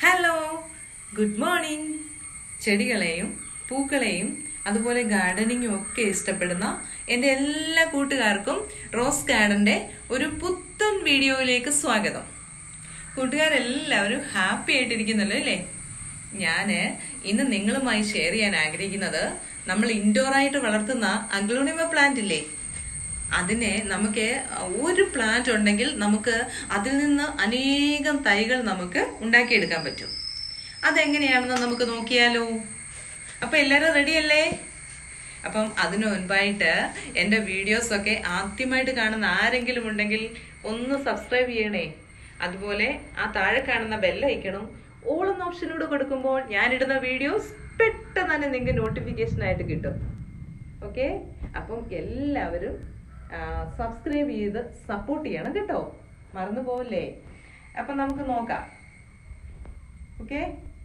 hello good morning ചെടികളെയും പൂക്കളെയും അതുപോലെ ഗാർഡനിങ്ങും ഒക്കെ ഇഷ്ടപ്പെടുന്ന എൻ്റെ എല്ലാ കൂട്ടുകാർക്കും റോസ് ഗാർഡന്റെ ഒരു പുത്തൻ വീഡിയോയിലേക്ക് സ്വാഗതം കൂട്ടുകാരെല്ലാവരും ഹാപ്പി ആയിട്ടിരിക്കുന്നല്ലോ അല്ലേ ഞാന് ഇന്ന് നിങ്ങളുമായി ഷെയർ ചെയ്യാൻ ആഗ്രഹിക്കുന്നത് നമ്മൾ ഇൻഡോർ ആയിട്ട് വളർത്തുന്ന അഗ്ലോണിമ പ്ലാന്റ് ഇല്ലേ അതിനെ നമുക്ക് ഒരു പ്ലാന്റ് ഉണ്ടെങ്കിൽ നമുക്ക് അതിൽ നിന്ന് അനേകം തൈകൾ നമുക്ക് ഉണ്ടാക്കിയെടുക്കാൻ പറ്റും അതെങ്ങനെയാണെന്ന് നമുക്ക് നോക്കിയാലോ അപ്പൊ എല്ലാവരും റെഡിയല്ലേ അപ്പം അതിനു മുൻപായിട്ട് എൻ്റെ വീഡിയോസ് ഒക്കെ ആദ്യമായിട്ട് കാണുന്ന ആരെങ്കിലും ഉണ്ടെങ്കിൽ ഒന്ന് സബ്സ്ക്രൈബ് ചെയ്യണേ അതുപോലെ ആ താഴെ കാണുന്ന ബെല്ലൈക്കണം ഓൾ എന്ന ഓപ്ഷനോട് കൊടുക്കുമ്പോൾ ഞാനിടുന്ന വീഡിയോസ് പെട്ടെന്ന് തന്നെ നിങ്ങൾക്ക് നോട്ടിഫിക്കേഷൻ ആയിട്ട് കിട്ടും ഓക്കെ അപ്പം എല്ലാവരും സബ്സ്ക്രൈബ് ചെയ്ത് സപ്പോർട്ട് ചെയ്യണം കേട്ടോ മറന്നു പോവല്ലേ അപ്പം നമുക്ക് നോക്കാം ഓക്കെ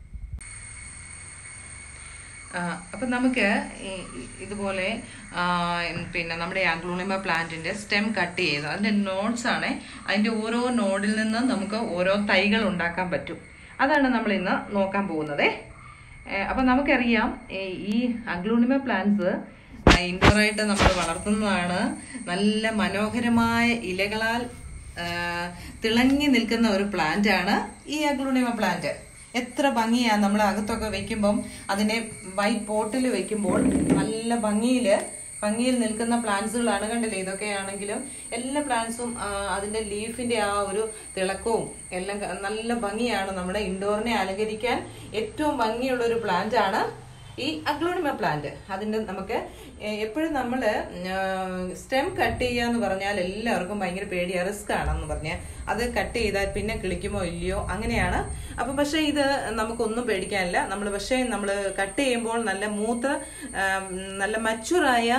അപ്പം നമുക്ക് ഈ- ഈ- ഇതുപോലെ ആ, പിന്നെ നമ്മുടെ അഗ്ലോണിമ പ്ലാന്റിന്റെ സ്റ്റെം കട്ട് ചെയ്ത് അതിന്റെ നോട്ട്സ് ആണ് അതിന്റെ ഓരോ നോഡിൽ നിന്ന് നമുക്ക് ഓരോ തൈകൾ ഉണ്ടാക്കാൻ പറ്റും അതാണ് നമ്മൾ ഇന്ന് നോക്കാൻ പോകുന്നത് അപ്പം നമുക്കറിയാം ഏ, ഈ അഗ്ലോണിമ പ്ലാന്റ്സ് ഇൻഡോർ ആയിട്ട് നമ്മൾ വളർത്തുന്നതാണ് നല്ല മനോഹരമായ ഇലകളാൽ ആ, തിളങ്ങി നിൽക്കുന്ന ഒരു പ്ലാന്റ് ആണ് ഈ അഗ്ലോണിമ പ്ലാന്റ് എത്ര ഭംഗിയാ നമ്മൾ അകത്തൊക്കെ വെക്കുമ്പം അതിനെ വൈറ്റ് പോട്ടിൽ വെക്കുമ്പോൾ നല്ല ഭംഗിയില് ഭംഗിയിൽ നിൽക്കുന്ന പ്ലാന്റ്സുകളാണ് കണ്ടില്ലേ ഇതൊക്കെ ആണെങ്കിലും എല്ലാ പ്ലാന്റ്സും അതിന്റെ ലീഫിന്റെ ആ ഒരു തിളക്കവും എല്ലാം ക- നല്ല ഭംഗിയാണ് നമ്മുടെ ഇൻഡോറിനെ അലങ്കരിക്കാൻ ഏറ്റവും ഭംഗിയുള്ള ഒരു പ്ലാന്റ് ആണ് ഈ അഗ്ലോണിമ പ്ലാന്റ് അതിന്റെ നമുക്ക് എപ്പോഴും നമ്മൾ സ്റ്റെം കട്ട് ചെയ്യുക എന്ന് പറഞ്ഞാൽ എല്ലാവർക്കും ഭയങ്കര പേടിയാ റിസ്ക് ആണെന്ന് പറഞ്ഞാൽ അത് കട്ട് ചെയ്താൽ പിന്നെ കിളിക്കുമോ ഇല്ലയോ അങ്ങനെയാണ് അപ്പൊ പക്ഷെ ഇത് നമുക്കൊന്നും പേടിക്കാനില്ല നമ്മൾ പക്ഷേ നമ്മൾ കട്ട് ചെയ്യുമ്പോൾ നല്ല മൂത്ത ആം, നല്ല മച്ചുറായ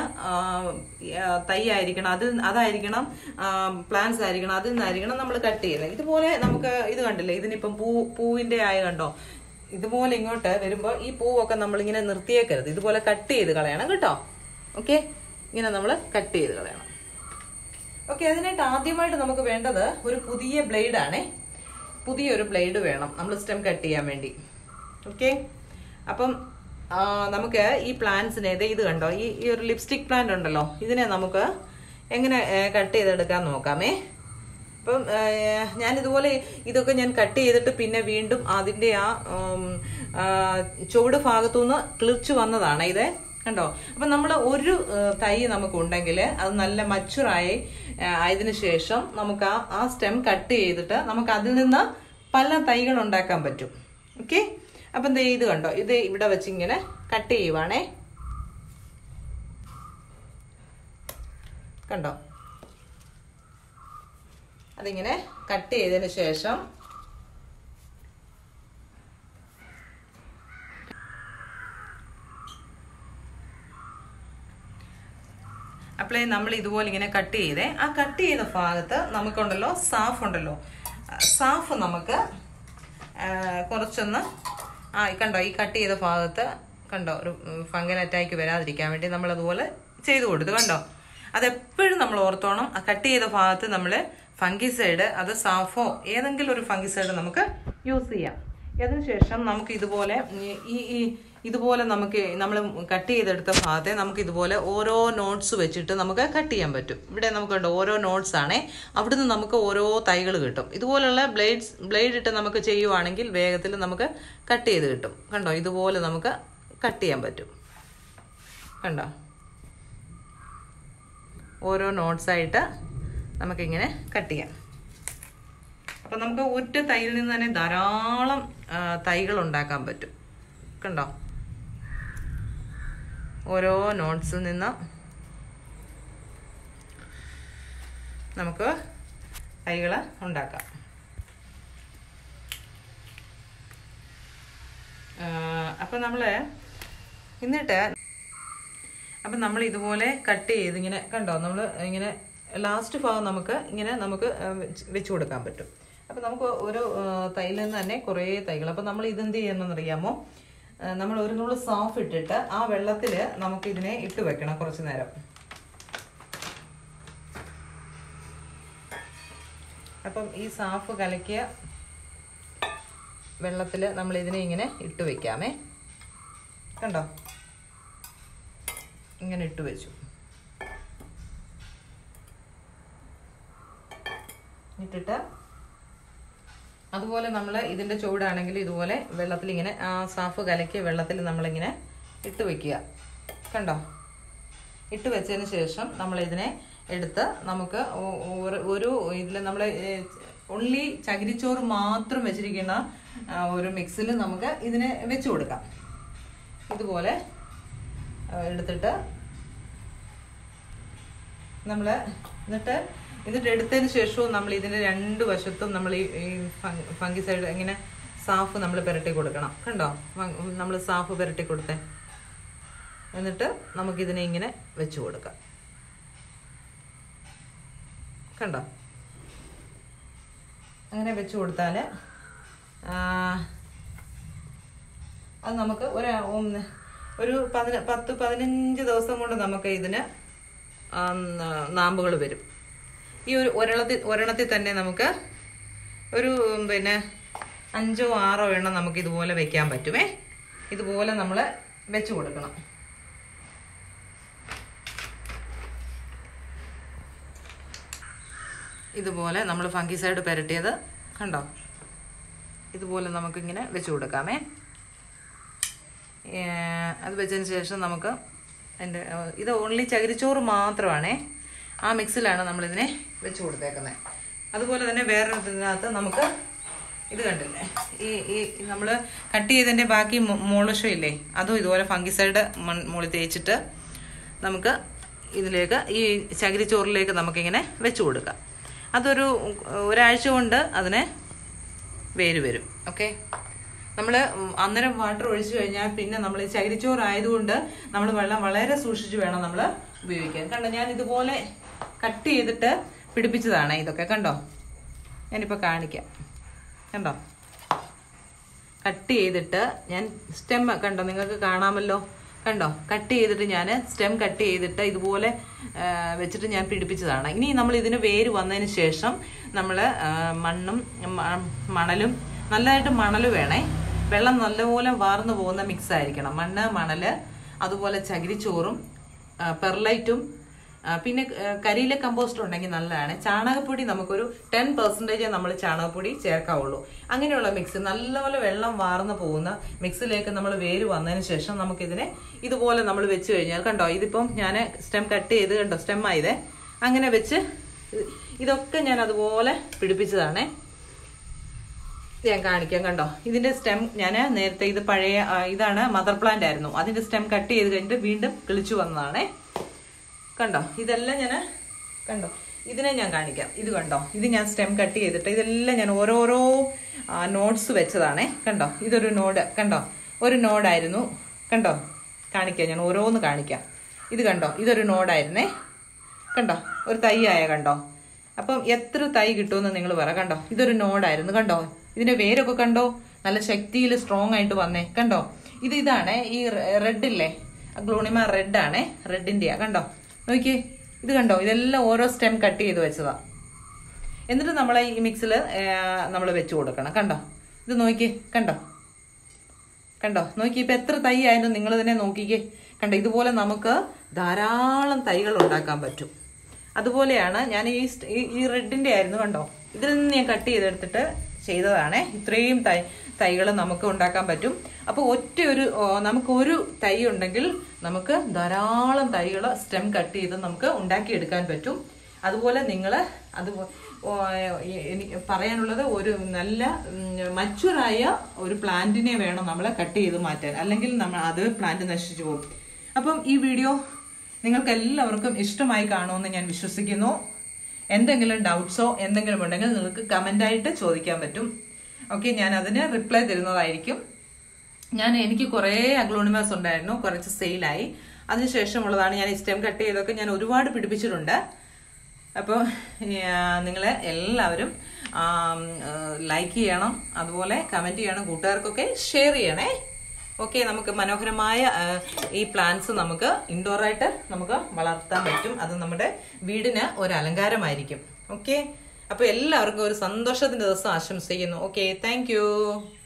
തൈ ആയിരിക്കണം അതിൽ അതായിരിക്കണം പ്ലാന്റ്സ് ആയിരിക്കണം അതിൽ നിന്നായിരിക്കണം നമ്മൾ കട്ട് ചെയ്യുന്നത് ഇതുപോലെ നമുക്ക് ഇത് കണ്ടില്ലേ ഇതിനിപ്പം പൂ പൂവിന്റെ ആയ കണ്ടോ ഇതുപോലെ ഇങ്ങോട്ട് വരുമ്പോൾ ഈ പൂവൊക്കെ നമ്മളിങ്ങനെ നിർത്തിയേക്കരുത് ഇതുപോലെ കട്ട് ചെയ്ത് കളയണം കേട്ടോ ഓക്കെ ഇങ്ങനെ നമ്മൾ കട്ട് ചെയ്ത് കളയണം ഓക്കെ അതിനായിട്ട് ആദ്യമായിട്ട് നമുക്ക് വേണ്ടത് ഒരു പുതിയ ബ്ലേഡ് ആണേ പുതിയൊരു ബ്ലേഡ് വേണം നമ്മൾ സ്റ്റെം കട്ട് ചെയ്യാൻ വേണ്ടി ഓക്കെ അപ്പം ആ, നമുക്ക് ഈ പ്ലാന്റ്സിനെ ഇത് ഇത് കണ്ടോ ഈ ഈ ഒരു ലിപ്സ്റ്റിക് പ്ലാന്റ് ഉണ്ടല്ലോ ഇതിനെ നമുക്ക് എങ്ങനെ കട്ട് ചെയ്തെടുക്കാൻ നോക്കാമേ അപ്പം ഏഹ്, ഞാൻ ഇതുപോലെ ഇതൊക്കെ ഞാൻ കട്ട് ചെയ്തിട്ട് പിന്നെ വീണ്ടും അതിന്റെ ആ ഉം, ആ, ചുവട് ഭാഗത്തുനിന്ന് കിളിച്ചു വന്നതാണ് ഇത് കണ്ടോ അപ്പൊ നമ്മൾ ഒരു ഏഹ്, തൈ നമുക്ക് ഉണ്ടെങ്കിൽ അത് നല്ല മച്ചുറായി ആയതിനു ശേഷം നമുക്ക് ആ ആ സ്റ്റെം കട്ട് ചെയ്തിട്ട് നമുക്ക് അതിൽ നിന്ന് പല തൈകൾ ഉണ്ടാക്കാൻ പറ്റും ഓക്കെ അപ്പം ദേ ഇത് കണ്ടോ ഇത് ഇവിടെ വെച്ച് ഇങ്ങനെ കട്ട് ചെയ്യുവാണേ കണ്ടോ അതിങ്ങനെ കട്ട് ചെയ്തതിന് ശേഷം അപ്പോഴേ നമ്മൾ ഇതുപോലെ ഇങ്ങനെ കട്ട് ചെയ്തേ ആ കട്ട് ചെയ്ത ഭാഗത്ത് നമുക്കുണ്ടല്ലോ സാഫ് ഉണ്ടല്ലോ സാഫ് നമുക്ക് ആ, കുറച്ചൊന്ന് ആ ഈ കണ്ടോ ഈ കട്ട് ചെയ്ത ഭാഗത്ത് കണ്ടോ ഒരു ഫംഗൽ അറ്റാക്ക് വരാതിരിക്കാൻ വേണ്ടി നമ്മൾ അതുപോലെ ചെയ്തു കൊടുത്തു കണ്ടോ അതെപ്പോഴും നമ്മൾ ഓർത്തോണം ആ കട്ട് ചെയ്ത ഭാഗത്ത് നമ്മൾ ഫംഗിസൈഡ് അത് സാഫോ ഏതെങ്കിലും ഒരു ഫംഗിസൈഡ് നമുക്ക് യൂസ് ചെയ്യാം അതിനുശേഷം നമുക്ക് ഇതുപോലെ ഈ- ഈ ഈ ഇതുപോലെ നമുക്ക് നമ്മൾ കട്ട് ചെയ്തെടുത്ത ഭാഗത്തെ നമുക്ക് ഇതുപോലെ ഓരോ നോട്ട്സ് വെച്ചിട്ട് നമുക്ക് കട്ട് ചെയ്യാൻ പറ്റും ഇവിടെ നമുക്കുണ്ട് ഓരോ നോട്ട്സ് ആണേ അവിടുന്ന് നമുക്ക് ഓരോ തൈകൾ കിട്ടും ഇതുപോലുള്ള ബ്ലേഡ്സ് ബ്ലേഡ് ഇട്ട് നമുക്ക് ചെയ്യുവാണെങ്കിൽ വേഗത്തിൽ നമുക്ക് കട്ട് ചെയ്ത് കിട്ടും കണ്ടോ ഇതുപോലെ നമുക്ക് കട്ട് ചെയ്യാൻ പറ്റും കണ്ടോ ഓരോ നോട്ട്സ് ആയിട്ട് നമുക്കിങ്ങനെ കട്ട് ചെയ്യാം അപ്പം നമുക്ക് ഒറ്റ തൈയിൽ നിന്ന് തന്നെ ധാരാളം ആ, തൈകൾ ഉണ്ടാക്കാൻ പറ്റും കണ്ടോ ഓരോ നോട്ട്സിൽ നിന്ന് നമുക്ക് തൈകൾ ഉണ്ടാക്കാം അപ്പം നമ്മൾ എന്നിട്ട് അപ്പം നമ്മൾ ഇതുപോലെ കട്ട് ചെയ്ത് ഇങ്ങനെ കണ്ടോ നമ്മൾ ഇങ്ങനെ ലാസ്റ്റ് ഭാഗം നമുക്ക് ഇങ്ങനെ നമുക്ക് ആ, വെച്ച് വെച്ച് കൊടുക്കാൻ പറ്റും അപ്പം നമുക്ക് ഒരു ആ, തൈയിൽ നിന്ന് തന്നെ കുറേ തൈകൾ അപ്പം നമ്മൾ ഇതെന്ത് ചെയ്യണമെന്ന് അറിയാമോ ആ, നമ്മൾ ഒരു നുള്ളു സോഫ് ഇട്ടിട്ട് ആ വെള്ളത്തിൽ നമുക്ക് ഇതിനെ ഇട്ട് വെക്കണം കുറച്ച് നേരം അപ്പം ഈ സാഫ് കലക്കിയ വെള്ളത്തിൽ നമ്മൾ ഇതിനെ ഇങ്ങനെ ഇട്ട് വെക്കാമേ കണ്ടോ ഇങ്ങനെ ഇട്ട് വെച്ചു ഇട്ടിട്ട് അതുപോലെ നമ്മൾ ഇതിൻ്റെ ചൂടാണെങ്കിൽ ഇതുപോലെ വെള്ളത്തിൽ ഇങ്ങനെ ആ സാഫ് കലക്കി വെള്ളത്തിൽ നമ്മളിങ്ങനെ ഇട്ട് വെക്കുക കണ്ടോ ഇട്ട് വെച്ചതിന് ശേഷം നമ്മൾ ഇതിനെ എടുത്ത് നമുക്ക് ഒ- ഒരു- ഒരു ഇതിൽ നമ്മൾ ഉള്ളി ചകിരിച്ചോറ് മാത്രം വെച്ചിരിക്കുന്ന ആ, ഒരു മിക്സിൽ നമുക്ക് ഇതിനെ വെച്ച് കൊടുക്കാം ഇതുപോലെ ആ, എടുത്തിട്ട് നമ്മൾ എന്നിട്ട് എന്നിട്ട് എടുത്തതിന് ശേഷവും നമ്മൾ ഇതിൻ്റെ രണ്ട് വശത്തും നമ്മൾ ഈ ഫംഗി സൈഡ് ഇങ്ങനെ സാഫ് നമ്മൾ പുരട്ടി കൊടുക്കണം കണ്ടോ നമ്മൾ സാഫ് പുരട്ടി കൊടുത്തേ എന്നിട്ട് നമുക്കിതിനെ ഇങ്ങനെ വെച്ച് കൊടുക്കാം കണ്ടോ അങ്ങനെ വെച്ച് കൊടുത്താൽ അത് നമുക്ക് ഒരു ഒന്ന് ഒരു പതിന പത്ത് പതിനഞ്ച് ദിവസം കൊണ്ട് നമുക്ക് ഇതിന് നാമ്പുകൾ വരും ഈ ഒരു ഒരെണ്ണത്തിൽ ഒരെണ്ണത്തിൽ തന്നെ നമുക്ക് ഒരു പിന്നെ അഞ്ചോ ആറോ എണ്ണം നമുക്ക് ഇതുപോലെ വെക്കാൻ പറ്റുമേ ഇതുപോലെ നമ്മൾ വെച്ച് കൊടുക്കണം ഇതുപോലെ നമ്മൾ ഫംഗിസൈഡ് പുരട്ടിയത് കണ്ടോ ഇതുപോലെ നമുക്കിങ്ങനെ വെച്ച് കൊടുക്കാമേ ഏ, അത് വെച്ചതിന് ശേഷം നമുക്ക് എൻ്റെ ഇത് ഓൺലി ചകിരിച്ചോറ് മാത്രമാണേ ആ മിക്സിലാണ് നമ്മളിതിനെ വെച്ച് കൊടുത്തേക്കുന്നത് അതുപോലെ തന്നെ വേറെ ഇതിനകത്ത് നമുക്ക് ഇത് കണ്ടില്ലേ ഈ ഈ നമ്മൾ കട്ട് ചെയ്തതിൻ്റെ ബാക്കി മോളിഷം ഇല്ലേ അതും ഇതുപോലെ ഫംഗിസൈഡ് മൺ മുകളിൽ തേച്ചിട്ട് നമുക്ക് ഇതിലേക്ക് ഈ ചകിരിച്ചോറിലേക്ക് നമുക്കിങ്ങനെ വെച്ച് കൊടുക്കാം അതൊരു ഒരാഴ്ച കൊണ്ട് അതിന് വേര് വരും ഓക്കെ നമ്മൾ അന്നേരം വാട്ടർ ഒഴിച്ചു കഴിഞ്ഞാൽ പിന്നെ നമ്മൾ ചകിരിച്ചോറ് ആയതുകൊണ്ട് നമ്മൾ വെള്ളം വളരെ സൂക്ഷിച്ച് വേണം നമ്മൾ ഉപയോഗിക്കാൻ കണ്ടോ ഞാൻ ഇതുപോലെ കട്ട് ചെയ്തിട്ട് പിടിപ്പിച്ചതാണ് ഇതൊക്കെ കണ്ടോ ഞാനിപ്പോൾ കാണിക്കാം കണ്ടോ കട്ട് ചെയ്തിട്ട് ഞാൻ സ്റ്റെം കണ്ടോ നിങ്ങൾക്ക് കാണാമല്ലോ കണ്ടോ കട്ട് ചെയ്തിട്ട് ഞാൻ സ്റ്റെം കട്ട് ചെയ്തിട്ട് ഇതുപോലെ ആ, വെച്ചിട്ട് ഞാൻ പിടിപ്പിച്ചതാണ് ഇനി നമ്മൾ ഇതിന് വേര് വന്നതിന് ശേഷം നമ്മൾ മണ്ണും മ- മണലും നല്ലതായിട്ട് മണൽ വേണേ വെള്ളം നല്ലപോലെ വാർന്നു പോകുന്ന മിക്സ് ആയിരിക്കണം മണ്ണ് മണല് അതുപോലെ ചകിരിച്ചോറും ആ, പെർലൈറ്റും ആ, പിന്നെ ആ, കരിയില കമ്പോസ്റ്റ് ഉണ്ടെങ്കിൽ നല്ലതാണ് ചാണകപ്പൊടി നമുക്കൊരു ടെൻ പെർസെൻറ്റേജ് നമ്മൾ ചാണകപ്പൊടി ചേർക്കാവുള്ളൂ അങ്ങനെയുള്ള മിക്സ് നല്ലപോലെ വെള്ളം വാർന്നു പോകുന്ന മിക്സിലേക്ക് നമ്മൾ വേര് വന്നതിന് ശേഷം നമുക്കിതിനെ ഇതുപോലെ നമ്മൾ വെച്ച് കഴിഞ്ഞാൽ കണ്ടോ ഇതിപ്പം ഞാൻ സ്റ്റെം കട്ട് ചെയ്ത് കണ്ടോ സ്റ്റെം ആയതേ അങ്ങനെ വെച്ച് ഇത് ഇതൊക്കെ ഞാൻ അതുപോലെ പിടിപ്പിച്ചതാണേ ഇത് ഞാൻ കാണിക്കാം കണ്ടോ ഇതിന്റെ സ്റ്റെം ഞാൻ നേരത്തെ ഇത് പഴയ ആ, ഇതാണ് മദർ പ്ലാന്റ് ആയിരുന്നു അതിന്റെ സ്റ്റെം കട്ട് ചെയ്ത് കഴിഞ്ഞിട്ട് വീണ്ടും കിളിച്ചു വന്നതാണേ കണ്ടോ ഇതെല്ലാം ഞാൻ കണ്ടോ ഇതിനെ ഞാൻ കാണിക്കാം ഇത് കണ്ടോ ഇത് ഞാൻ സ്റ്റെം കട്ട് ചെയ്തിട്ട് ഇതെല്ലാം ഞാൻ ഓരോരോ നോട്ട്സ് വെച്ചതാണേ കണ്ടോ ഇതൊരു നോഡ് കണ്ടോ ഒരു നോഡായിരുന്നു കണ്ടോ കാണിക്കാം ഞാൻ ഓരോന്ന് കാണിക്കാം ഇത് കണ്ടോ ഇതൊരു നോഡായിരുന്നേ കണ്ടോ ഒരു തൈ ആയ കണ്ടോ അപ്പം എത്ര തൈ കിട്ടുമെന്ന് നിങ്ങൾ പറ കണ്ടോ ഇതൊരു നോഡായിരുന്നു കണ്ടോ ഇതിന്റെ വേരൊക്കെ കണ്ടോ നല്ല ശക്തിയിൽ സ്ട്രോങ് ആയിട്ട് വന്നേ കണ്ടോ ഇത് ഇതാണ് ഈ റെഡ് ഇല്ലേ ഗ്ലൂണിമ റെഡ് ആണേ റെഡിന്റെയാ കണ്ടോ നോക്കിയേ ഇത് കണ്ടോ ഇതെല്ലാം ഓരോ സ്റ്റെം കട്ട് ചെയ്ത് വെച്ചതാ എന്നിട്ട് നമ്മൾ ഈ മിക്സിൽ നമ്മൾ വെച്ച് കൊടുക്കണം കണ്ടോ ഇത് നോക്കിയേ കണ്ടോ കണ്ടോ നോക്കി ഇപ്പൊ എത്ര തൈ ആയിരുന്നു നിങ്ങൾ തന്നെ നോക്കിക്കേ കണ്ടോ ഇതുപോലെ നമുക്ക് ധാരാളം തൈകൾ ഉണ്ടാക്കാൻ പറ്റും അതുപോലെയാണ് ഞാൻ ഈ സ്റ്റ്- ഈ- ഈ റെഡിന്റെ ആയിരുന്നു കണ്ടോ ഇതിൽ നിന്ന് ഞാൻ കട്ട് ചെയ്തെടുത്തിട്ട് ചെയ്തതാണ് ഇത്രയും തൈ തൈകൾ നമുക്ക് ഉണ്ടാക്കാൻ പറ്റും അപ്പോൾ ഒറ്റ ഒരു ഓ, നമുക്ക് ഒരു തൈ ഉണ്ടെങ്കിൽ നമുക്ക് ധാരാളം തൈകൾ സ്റ്റെം കട്ട് ചെയ്ത് നമുക്ക് ഉണ്ടാക്കിയെടുക്കാൻ പറ്റും അതുപോലെ നിങ്ങൾ അത് എനിക്ക് പറയാനുള്ളത് ഒരു നല്ല മച്ചുറായ ഒരു പ്ലാന്റിനെ വേണം നമ്മൾ കട്ട് ചെയ്ത് മാറ്റാൻ അല്ലെങ്കിൽ നമ്മൾ അത് പ്ലാന്റ് നശിച്ചു പോകും അപ്പം ഈ വീഡിയോ നിങ്ങൾക്ക് എല്ലാവർക്കും ഇഷ്ടമായി കാണുമെന്ന് ഞാൻ വിശ്വസിക്കുന്നു എന്തെങ്കിലും ഡൗട്ട്സോ എന്തെങ്കിലും ഉണ്ടെങ്കിൽ നിങ്ങൾക്ക് കമൻ്റായിട്ട് ചോദിക്കാൻ പറ്റും ഓക്കെ ഞാൻ അതിന് റിപ്ലൈ തരുന്നതായിരിക്കും ഞാൻ എനിക്ക് കുറേ അഗ്ലോണിമാസ് ഉണ്ടായിരുന്നു കുറച്ച് സെയിലായി അതിനുശേഷമുള്ളതാണ് ഞാൻ ഈ സ്റ്റെം കട്ട് ചെയ്തൊക്കെ ഞാൻ ഒരുപാട് പിടിപ്പിച്ചിട്ടുണ്ട് അപ്പോൾ നിങ്ങൾ എല്ലാവരും ലൈക്ക് ചെയ്യണം അതുപോലെ കമൻറ്റ് ചെയ്യണം കൂട്ടുകാർക്കൊക്കെ ഷെയർ ചെയ്യണേ ഓക്കെ നമുക്ക് മനോഹരമായ ആ, ഈ പ്ലാന്റ്സ് നമുക്ക് ഇൻഡോർ ആയിട്ട് നമുക്ക് വളർത്താൻ പറ്റും അത് നമ്മുടെ വീടിന് ഒരു അലങ്കാരമായിരിക്കും ഓക്കെ അപ്പോൾ എല്ലാവർക്കും ഒരു സന്തോഷത്തിന്റെ ദിവസം ആശംസിക്കുന്നു ഓക്കെ താങ്ക്